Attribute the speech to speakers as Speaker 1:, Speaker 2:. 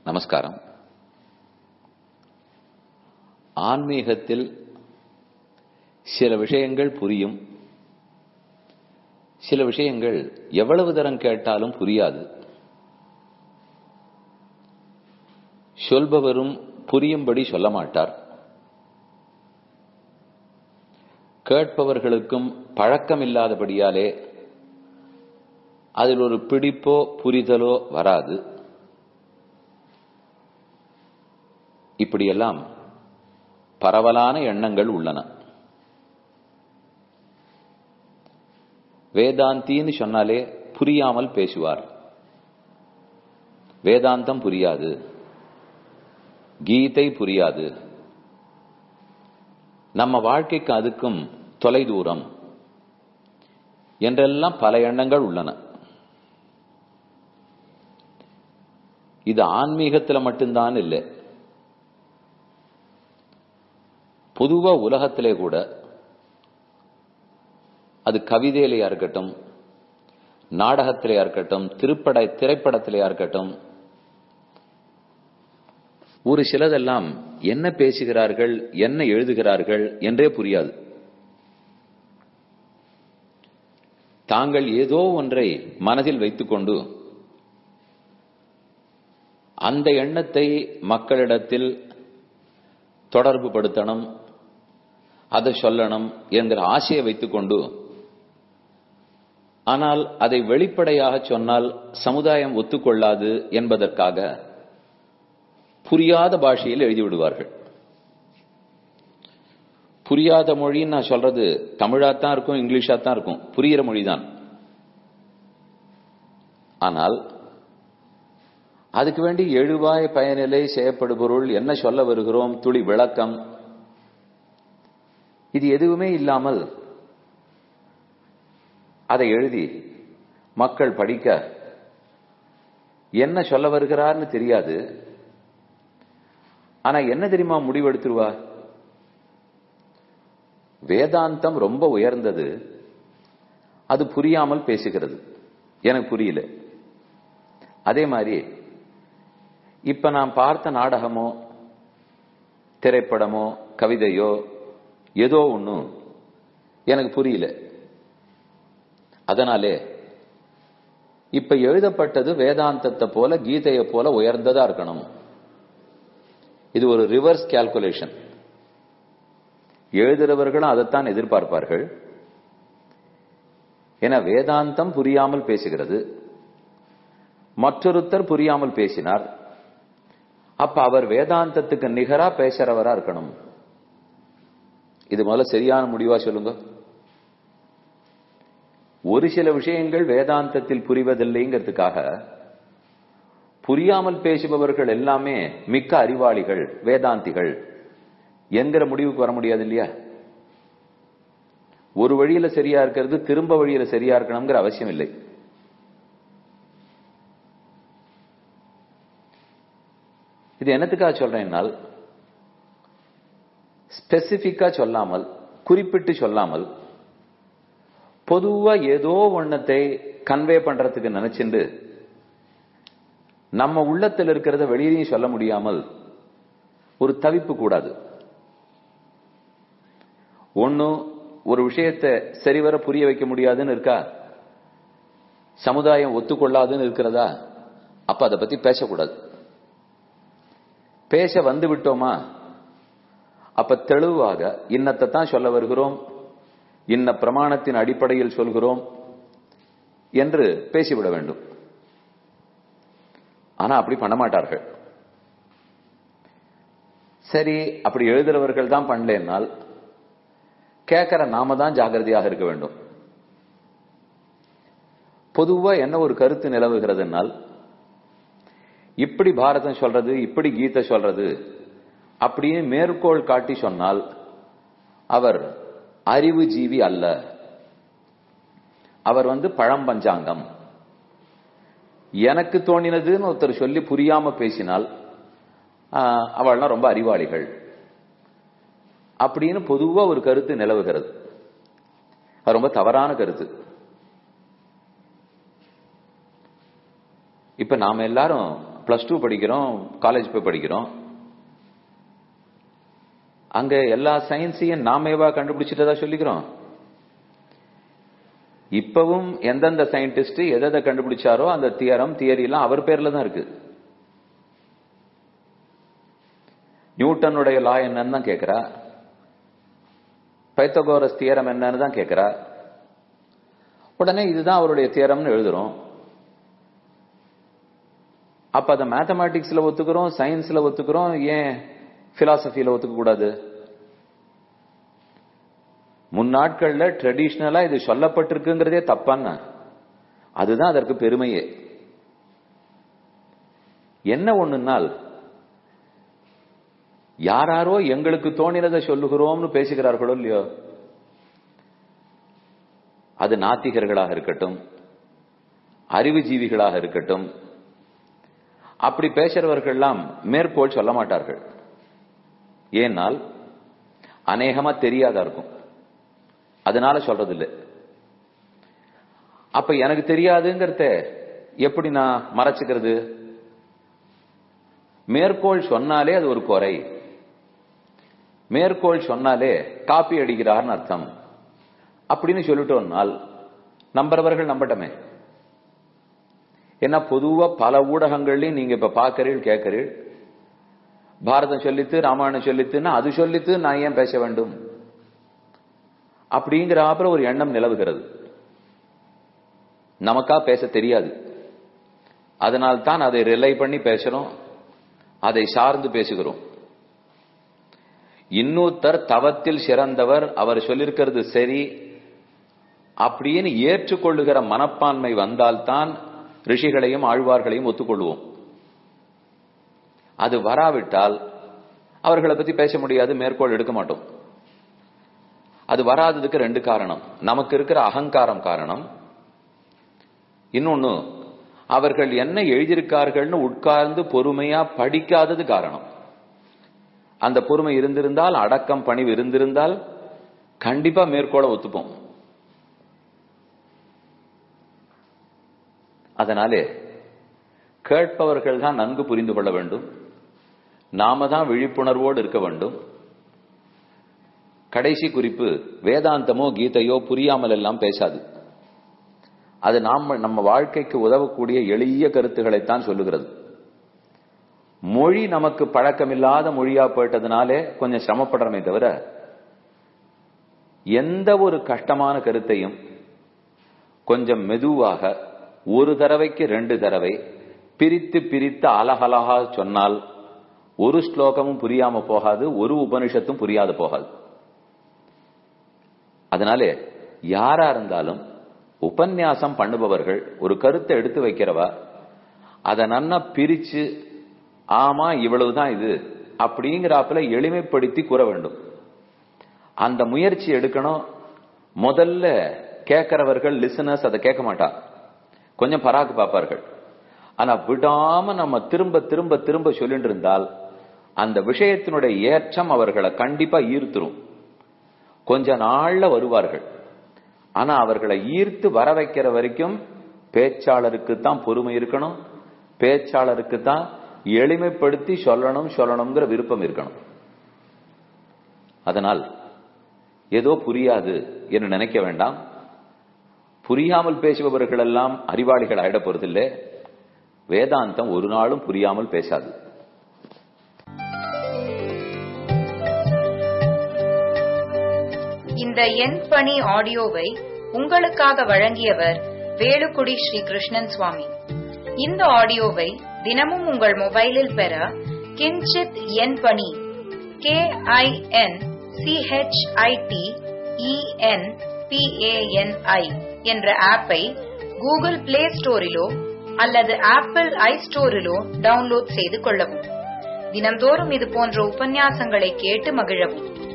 Speaker 1: நமஸ்காரம் ஆன்மீகத்தில் சில விஷயங்கள் புரியும் சில விஷயங்கள் எவ்வளவு தரம் கேட்டாலும் புரியாது சொல்பவரும் புரியும்படி சொல்ல மாட்டார் கேட்பவர்களுக்கும் பழக்கம் இல்லாதபடியாலே அதில் ஒரு பிடிப்போ புரிதலோ வராது இப்படியெல்லாம் பரவலான எண்ணங்கள் உள்ளன வேதாந்தின்னு சொன்னாலே புரியாமல் பேசுவார் வேதாந்தம் புரியாது கீதை புரியாது நம்ம வாழ்க்கைக்கு அதுக்கும் தொலை தூரம் என்றெல்லாம் பல எண்ணங்கள் உள்ளன இது ஆன்மீகத்தில் மட்டும்தான் இல்லை பொதுவா உலகத்திலே கூட அது கவிதையிலையா இருக்கட்டும் நாடகத்திலேயா இருக்கட்டும் திருப்பட திரைப்படத்திலேயா இருக்கட்டும் ஒரு சிலதெல்லாம் என்ன பேசுகிறார்கள் என்ன எழுதுகிறார்கள் என்றே புரியாது தாங்கள் ஏதோ ஒன்றை மனதில் வைத்துக்கொண்டு அந்த எண்ணத்தை மக்களிடத்தில் தொடர்பு படுத்தணும் அதை சொல்லணும் என்கிற ஆசையை வைத்துக்கொண்டு ஆனால் அதை வெளிப்படையாக சொன்னால் சமுதாயம் ஒத்துக்கொள்ளாது என்பதற்காக புரியாத பாஷையில் எழுதிவிடுவார்கள் புரியாத மொழின்னு நான் சொல்றது தமிழாத்தான் இருக்கும் இங்கிலீஷா தான் இருக்கும் புரியிற மொழி தான் ஆனால் அதுக்கு வேண்டி எழுவாய் பயனிலை செய்யப்படுபொருள் என்ன சொல்ல வருகிறோம் துளி விளக்கம் இது எதுவுமே இல்லாமல் அதை எழுதி மக்கள் படிக்க என்ன சொல்ல வருகிறார்னு தெரியாது ஆனா என்ன தெரியுமா முடிவெடுத்துருவா வேதாந்தம் ரொம்ப உயர்ந்தது அது புரியாமல் பேசுகிறது எனக்கு புரியல அதே மாதிரி இப்ப நான் பார்த்த நாடகமோ திரைப்படமோ கவிதையோ ஏதோ ஒண்ணு எனக்கு புரியல அதனாலே இப்ப எழுதப்பட்டது வேதாந்தத்தை போல கீதையை போல உயர்ந்ததா இருக்கணும் இது ஒரு ரிவர்ஸ் கால்குலேஷன் எழுதுறவர்களும் அதைத்தான் எதிர்பார்ப்பார்கள் என வேதாந்தம் புரியாமல் பேசுகிறது மற்றொருத்தர் புரியாமல் பேசினார் அப்ப அவர் வேதாந்தத்துக்கு நிகரா பேசுறவரா இருக்கணும் இது முதல்ல சரியான முடிவா சொல்லுங்க ஒரு சில விஷயங்கள் வேதாந்தத்தில் புரிவதில்லைங்கிறதுக்காக புரியாமல் பேசுபவர்கள் எல்லாமே மிக்க அறிவாளிகள் வேதாந்திகள் என்கிற முடிவுக்கு வர முடியாது இல்லையா ஒரு வழியில சரியா இருக்கிறது திரும்ப வழியில சரியா இருக்கணுங்கிற அவசியம் இல்லை இது என்னத்துக்காக சொல்றேன்னால் ஸ்பெசிபிக்கா சொல்லாமல் குறிப்பிட்டு சொல்லாமல் பொதுவா ஏதோ ஒன்னத்தை கன்வே பண்றதுக்கு நினைச்சுண்டு நம்ம உள்ளத்தில் இருக்கிறத வெளியிலையும் சொல்ல முடியாமல் ஒரு தவிப்பு கூடாது ஒன்னும் ஒரு விஷயத்தை சரிவர புரிய வைக்க முடியாதுன்னு இருக்கா சமுதாயம் ஒத்துக்கொள்ளாதுன்னு இருக்கிறதா அப்ப அதை பத்தி பேசக்கூடாது பேச வந்து விட்டோமா அப்ப தெளிவாக இன்னத்தை தான் சொல்ல வருகிறோம் இன்ன பிரமாணத்தின் அடிப்படையில் சொல்கிறோம் என்று பேசிவிட வேண்டும் ஆனா அப்படி பண்ண மாட்டார்கள் சரி அப்படி எழுதுறவர்கள் தான் பண்ணலனால் கேட்கிற நாம தான் ஜாகிரதையாக இருக்க வேண்டும் பொதுவா என்ன ஒரு கருத்து நிலவுகிறதுனால் இப்படி பாரதம் சொல்றது இப்படி கீதை சொல்றது அப்படின்னு மேற்கோள் காட்டி சொன்னால் அவர் அறிவு ஜீவி அல்ல அவர் வந்து பழம்பஞ்சாங்கம் எனக்கு தோணினதுன்னு ஒருத்தர் சொல்லி புரியாம பேசினால் அவள்லாம் ரொம்ப அறிவாளிகள் அப்படின்னு பொதுவா ஒரு கருத்து நிலவுகிறது அது ரொம்ப தவறான கருத்து இப்ப நாம எல்லாரும் பிளஸ் டூ படிக்கிறோம் காலேஜ் போய் படிக்கிறோம் அங்க எல்லா சயின்ஸையும் நாமேவா கண்டுபிடிச்சிட்டதா சொல்லிக்கிறோம் இப்பவும் எந்தெந்த சயின்டிஸ்ட் எதை கண்டுபிடிச்சாரோ அந்த தியரம் தியரி எல்லாம் அவர் பேர்ல தான் இருக்கு நியூட்டனுடைய லா என்னன்னு தான் கேட்கிறா பைத்தகோரஸ் தியரம் என்னன்னு தான் கேட்கிறா உடனே இதுதான் அவருடைய தியரம்னு எழுதுறோம் அப்ப அதை மேத்தமேட்டிக்ஸ்ல ஒத்துக்கிறோம் சயின்ஸ்ல ஒத்துக்கிறோம் ஏன் பிலாசபியில ஒத்துக்க கூடாது முன்னாட்கள்ல ட்ரெடிஷ்னலா இது சொல்லப்பட்டிருக்குங்கிறதே தப்பான அதுதான் அதற்கு பெருமையே என்ன ஒண்ணுனால் யாராரோ எங்களுக்கு தோணினதை சொல்லுகிறோம்னு பேசுகிறார்களோ இல்லையோ அது நாத்திகர்களாக இருக்கட்டும் அறிவுஜீவிகளாக இருக்கட்டும் அப்படி பேசுறவர்கள்லாம் மேற்கோள் சொல்ல மாட்டார்கள் ஏனால் அநேகமா தெரியாதா இருக்கும் அதனால சொல்றது இல்லை அப்ப எனக்கு தெரியாதுங்கிறத எப்படி நான் மறைச்சுக்கிறது மேற்கோள் சொன்னாலே அது ஒரு குறை மேற்கோள் சொன்னாலே காப்பி அடிக்கிறார்னு அர்த்தம் அப்படின்னு சொல்லிட்டோம்னால் நம்புறவர்கள் நம்பட்டமே ஏன்னா பொதுவா பல ஊடகங்கள்லயும் நீங்க இப்ப பாக்கிறீர்கள் கேட்கிறீர்கள் பாரதம் சொல்லித்து ராமாயணம் சொல்லித்துன்னா அது சொல்லித்து நான் ஏன் பேச வேண்டும் அப்படிங்கிற அப்புறம் ஒரு எண்ணம் நிலவுகிறது நமக்கா பேச தெரியாது அதனால் தான் அதை ரிலை பண்ணி பேசுறோம் அதை சார்ந்து பேசுகிறோம் இன்னொருத்தர் தவத்தில் சிறந்தவர் அவர் சொல்லிருக்கிறது சரி அப்படின்னு ஏற்றுக்கொள்ளுகிற மனப்பான்மை வந்தால்தான் ரிஷிகளையும் ஆழ்வார்களையும் ஒத்துக்கொள்வோம் அது வராவிட்டால் அவர்களை பத்தி பேச முடியாது மேற்கோள் எடுக்க மாட்டோம் அது வராததுக்கு ரெண்டு காரணம் நமக்கு இருக்கிற அகங்காரம் காரணம் இன்னொன்னு அவர்கள் என்ன எழுதியிருக்கார்கள்னு உட்கார்ந்து பொறுமையா படிக்காதது காரணம் அந்த பொறுமை இருந்திருந்தால் அடக்கம் பணிவு இருந்திருந்தால் கண்டிப்பா மேற்கோள ஒத்துப்போம் அதனாலே கேட்பவர்கள் தான் நன்கு புரிந்து கொள்ள வேண்டும் நாம தான் விழிப்புணர்வோடு இருக்க வேண்டும் கடைசி குறிப்பு வேதாந்தமோ கீதையோ புரியாமல் எல்லாம் பேசாது அது நாம் நம்ம வாழ்க்கைக்கு உதவக்கூடிய எளிய கருத்துக்களைத்தான் சொல்லுகிறது மொழி நமக்கு பழக்கமில்லாத மொழியா போயிட்டதுனாலே கொஞ்சம் சிரமப்படுறமே தவிர எந்த ஒரு கஷ்டமான கருத்தையும் கொஞ்சம் மெதுவாக ஒரு தடவைக்கு ரெண்டு தடவை பிரித்து பிரித்து அலகலகா சொன்னால் ஒரு ஸ்லோகமும் புரியாம போகாது ஒரு உபனிஷத்தும் புரியாது போகாது அதனாலே யாரா இருந்தாலும் உபன்யாசம் பண்ணுபவர்கள் ஒரு கருத்தை எடுத்து வைக்கிறவா அதை நன்னா பிரிச்சு ஆமா இவ்வளவுதான் இது அப்படிங்கிறாப்புல எளிமைப்படுத்தி கூற வேண்டும் அந்த முயற்சி எடுக்கணும் முதல்ல கேட்கிறவர்கள் லிசனர்ஸ் அதை கேட்க மாட்டா கொஞ்சம் பராக்கு பார்ப்பார்கள் ஆனா விடாம நம்ம திரும்ப திரும்ப திரும்ப சொல்லிட்டு இருந்தால் அந்த விஷயத்தினுடைய ஏற்றம் அவர்களை கண்டிப்பா ஈர்த்துரும் கொஞ்ச நாள்ல வருவார்கள் ஆனா அவர்களை ஈர்த்து வர வைக்கிற வரைக்கும் பேச்சாளருக்கு தான் பொறுமை இருக்கணும் பேச்சாளருக்கு தான் எளிமைப்படுத்தி சொல்லணும் சொல்லணுங்கிற விருப்பம் இருக்கணும் அதனால் ஏதோ புரியாது என்று நினைக்க வேண்டாம் புரியாமல் பேசுபவர்கள் எல்லாம் அறிவாளிகள் ஆயிட போறதில்லை வேதாந்தம் ஒரு நாளும் புரியாமல் பேசாது
Speaker 2: இந்த எண் பணி ஆடியோவை உங்களுக்காக வழங்கியவர் வேலுக்குடி ஸ்ரீ கிருஷ்ணன் சுவாமி இந்த ஆடியோவை தினமும் உங்கள் மொபைலில் பெற கிஞ்சித் எண் பணி கே ஐ என் சிஹெச்ஐடி இஎன் பிஏஎன்ஐ என்ற ஆப்பை கூகுள் பிளே ஸ்டோரிலோ அல்லது ஆப்பிள் ஐ ஸ்டோரிலோ டவுன்லோட் செய்து கொள்ளவும் தினம்தோறும் இது போன்ற உபன்யாசங்களை கேட்டு மகிழவும்